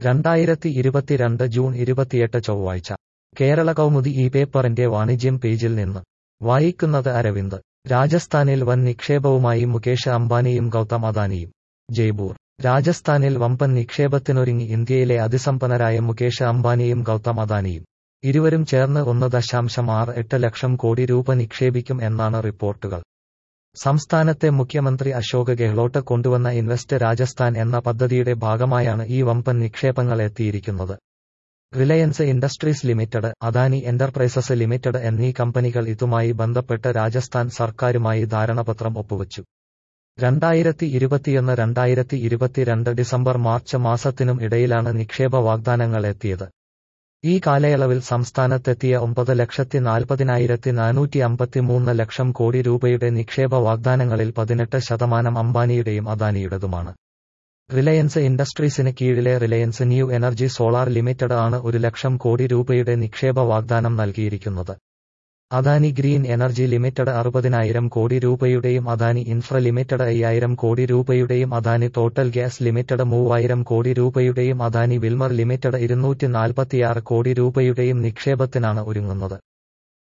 രണ്ടായിരത്തി ഇരുപത്തിരണ്ട് ജൂൺ ഇരുപത്തിയെട്ട് ചൊവ്വാഴ്ച കേരള കൗമുദി ഈ പേപ്പറിന്റെ വാണിജ്യം പേജിൽ നിന്ന് വായിക്കുന്നത് അരവിന്ദ് രാജസ്ഥാനിൽ വൻ നിക്ഷേപവുമായി മുകേഷ് അംബാനിയും ഗൗതം അദാനിയും ജയ്പൂർ രാജസ്ഥാനിൽ വമ്പൻ നിക്ഷേപത്തിനൊരുങ്ങി ഇന്ത്യയിലെ അതിസമ്പന്നരായ മുകേഷ് അംബാനിയും ഗൗതം അദാനിയും ഇരുവരും ചേർന്ന് ഒന്ന് ദശാംശം ആറ് എട്ട് ലക്ഷം കോടി രൂപ നിക്ഷേപിക്കും എന്നാണ് റിപ്പോർട്ടുകൾ സംസ്ഥാനത്തെ മുഖ്യമന്ത്രി അശോക് ഗെഹ്ലോട്ട് കൊണ്ടുവന്ന ഇൻവെസ്റ്റ് രാജസ്ഥാൻ എന്ന പദ്ധതിയുടെ ഭാഗമായാണ് ഈ വമ്പൻ നിക്ഷേപങ്ങൾ എത്തിയിരിക്കുന്നത് Reliance Industries Limited Adani Enterprises Limited എന്നീ കമ്പനികൾ ഇതുമായി ബന്ധപ്പെട്ട് രാജസ്ഥാൻ സർക്കാരുമായി ധാരണാപത്രം ഒപ്പുവച്ചു രണ്ടായിരത്തി ഇരുപത്തിയൊന്ന് രണ്ടായിരത്തി ഇരുപത്തിരണ്ട് ഡിസംബർ മാർച്ച് മാസത്തിനും ഇടയിലാണ് നിക്ഷേപ വാഗ്ദാനങ്ങൾ എത്തിയത് ഈ കാലയളവിൽ സംസ്ഥാനത്തെത്തിയ ഒമ്പത് ലക്ഷത്തി നാൽപ്പതിനായിരത്തി നാനൂറ്റി അമ്പത്തിമൂന്ന് ലക്ഷം കോടി രൂപയുടെ നിക്ഷേപ വാഗ്ദാനങ്ങളിൽ പതിനെട്ട് ശതമാനം അംബാനിയുടെയും അദാനിയുടേതുമാണ് റിലയൻസ് ഇൻഡസ്ട്രീസിന് കീഴിലെ Reliance New Energy Solar Limited ആണ് ഒരു ലക്ഷം കോടി രൂപയുടെ നിക്ഷേപ വാഗ്ദാനം നൽകിയിരിക്കുന്നത് അദാനി ഗ്രീൻ എനർജി ലിമിറ്റഡ് അറുപതിനായിരം കോടി രൂപയുടെയും അദാനി ഇൻഫ്ര ലിമിറ്റഡ് അയ്യായിരം കോടി രൂപയുടെയും അദാനി ടോട്ടൽ ഗ്യാസ് ലിമിറ്റഡ് മൂവായിരം കോടി രൂപയുടെയും അദാനി വിൽമർ ലിമിറ്റഡ് ഇരുന്നൂറ്റി നാൽപ്പത്തിയാറ് കോടി രൂപയുടെയും നിക്ഷേപത്തിനാണ് ഒരുങ്ങുന്നത്